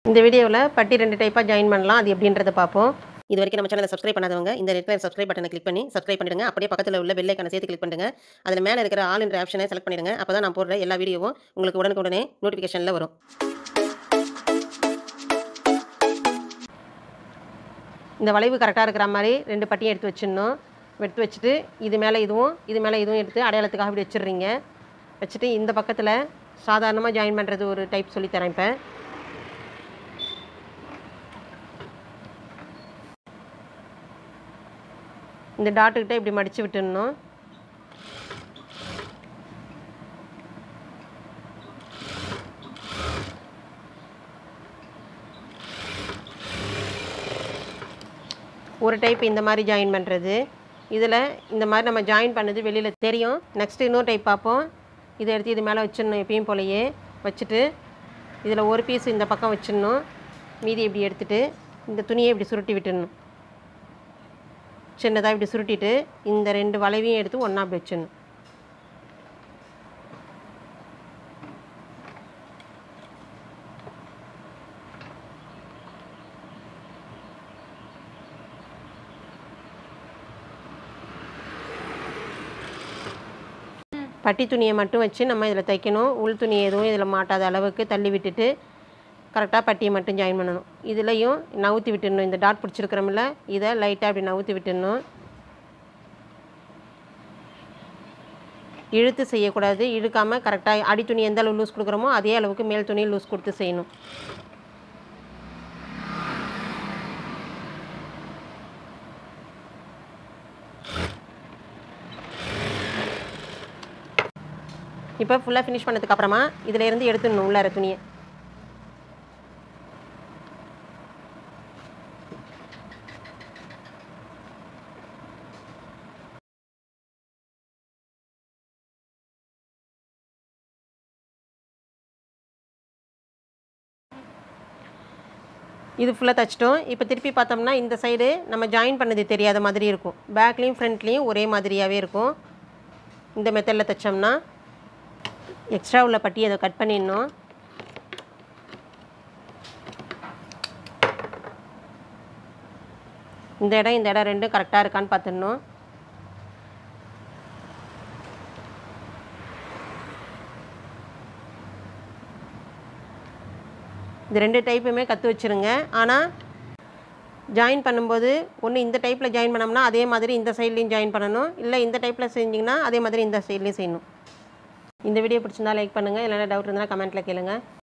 இந்த வீடியோவில் பட்டி ரெண்டு டைப்பாக ஜாயின் பண்ணலாம் அது எப்படின்றத பார்ப்போம் இது வரைக்கும் நம்ம சேனலை சப்ஸ்கிரைப் பண்ணாதவங்க இந்த ரெட் கலர் சப்ஸ்கிரைப் பட்டனை கிளிக் பண்ணி சப்ஸ்கிரைப் பண்ணிடுங்க அப்படியே பக்கத்தில் உள்ள பெல் ஐக்கானை சேர்த்து கிளிக் பண்ணுங்க அதில் மேலே இருக்கிற ஆல் என்ற ஆப்ஷனை செலக்ட் பண்ணிடுங்க அப்போ தான் நான் போடுற எல்லா வீடியோவும் உங்களுக்கு உடனுக்குடனே நோட்டிஃபிகேஷனில் வரும் இந்த வளைவு கரெக்டாக இருக்கிற மாதிரி ரெண்டு பட்டியும் எடுத்து வச்சிடணும் எடுத்து வச்சுட்டு இது மேலே இதுவும் இது மேலே இதுவும் எடுத்து அடையாளத்துக்காக இப்படி வச்சிடுறீங்க வச்சுட்டு இந்த பக்கத்தில் சாதாரணமாக ஜாயின் பண்ணுறது ஒரு டைப் சொல்லித்தரேன் இப்போ இந்த டாட்டுக்கிட்ட இப்படி மடித்து விட்டுடணும் ஒரு டைப் இந்த மாதிரி ஜாயின் பண்ணுறது இதில் இந்த மாதிரி நம்ம ஜாயின் பண்ணது வெளியில் தெரியும் நெக்ஸ்ட்டு இன்னொரு டைப் பார்ப்போம் இதை எடுத்து இது மேலே வச்சிடணும் எப்பயும் போலயே வச்சுட்டு இதில் ஒரு பீஸ் இந்த பக்கம் வச்சிடணும் மீதி இப்படி எடுத்துட்டு இந்த துணியை இப்படி சுருட்டி விட்டுடணும் சின்னதாக இப்படி சுருட்டிட்டு இந்த ரெண்டு வளைவையும் எடுத்து ஒன்றா அப்படி வச்சிடணும் பட்டி துணியை மட்டும் வச்சு நம்ம இதில் தைக்கணும் உள் துணி எதுவும் இதில் மாட்டாத அளவுக்கு தள்ளி விட்டுட்டு கரெக்டாக பட்டியை மட்டும் ஜாயின் பண்ணணும் இதுலேயும் நவுத்தி விட்டுடணும் இந்த டாட் பிடிச்சிருக்கிறோம்ல இதை லைட்டாக அப்படி நவுத்தி விட்டுடணும் இழுத்து செய்யக்கூடாது இழுக்காமல் கரெக்டாக அடி துணி எந்த அளவு லூஸ் கொடுக்குறோமோ அதே அளவுக்கு மேல் துணி லூஸ் கொடுத்து செய்யணும் இப்போ ஃபுல்லாக ஃபினிஷ் பண்ணதுக்கு அப்புறமா இதில் இருந்து எடுத்துடணும் உள்ளார துணியை இது ஃபுல்லாக தைச்சிட்டோம் இப்போ திருப்பி பார்த்தோம்னா இந்த சைடு நம்ம ஜாயின் பண்ணது தெரியாத மாதிரி இருக்கும் பேக்லேயும் ஃப்ரண்ட்லேயும் ஒரே மாதிரியாகவே இருக்கும் இந்த மெத்தடில் தைச்சோம்னா எக்ஸ்ட்ரா உள்ள பட்டி அதை கட் பண்ணிடணும் இந்த இடம் இந்த இடம் ரெண்டும் கரெக்டாக இருக்கான்னு பார்த்துடணும் இது ரெண்டு டைப்புமே கற்று வச்சுருங்க ஆனால் ஜாயின் பண்ணும்போது ஒன்று இந்த டைப்பில் ஜாயின் பண்ணோம்னா அதே மாதிரி இந்த சைட்லேயும் ஜாயின் பண்ணணும் இல்லை இந்த டைப்பில் செஞ்சிங்கன்னா அதே மாதிரி இந்த சைட்லேயும் செய்யணும் இந்த வீடியோ பிடிச்சிருந்தா லைக் பண்ணுங்கள் இல்லைனா டவுட் இருந்தால் கமெண்ட்டில் கேளுங்கள்